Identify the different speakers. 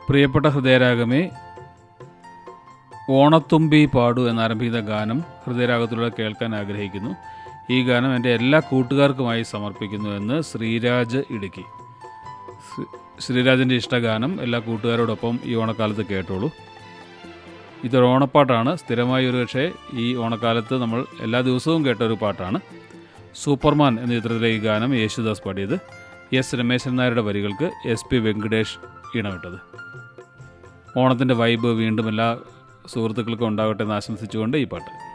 Speaker 1: പ്രിയപ്പെട്ട ഹൃദയരാഗമേ ഓണത്തുമ്പി പാടു എന്നാരംഭിക്കുന്ന ഗാനം ഹൃദയരാഗത്തിലൂടെ കേൾക്കാൻ ആഗ്രഹിക്കുന്നു ഈ ഗാനം എൻ്റെ എല്ലാ കൂട്ടുകാർക്കുമായി സമർപ്പിക്കുന്നു എന്ന് ശ്രീരാജ് ഇടുക്കി ശ്രീ- ശ്രീരാജിൻ്റെ ഇഷ്ടഗാനം എല്ലാ കൂട്ടുകാരോടൊപ്പം ഈ ഓണക്കാലത്ത് കേട്ടോളൂ ഇതൊരു ഓണപ്പാട്ടാണ് സ്ഥിരമായി ഒരു പക്ഷേ ഈ ഓണക്കാലത്ത് നമ്മൾ എല്ലാ ദിവസവും കേട്ട ഒരു പാട്ടാണ് സൂപ്പർമാൻ എന്ന ചിത്രത്തിലെ ഈ ഗാനം യേശുദാസ് പാടിയത് എസ് രമേശൻ നായരുടെ വരികൾക്ക് എസ് പി വെങ്കടേഷ് ഈണമിട്ടത് ഓണത്തിൻ്റെ വൈബ് വീണ്ടും എല്ലാ സുഹൃത്തുക്കൾക്കും ഉണ്ടാകട്ടെ എന്ന് ആശംസിച്ചുകൊണ്ട് ഈ പാട്ട്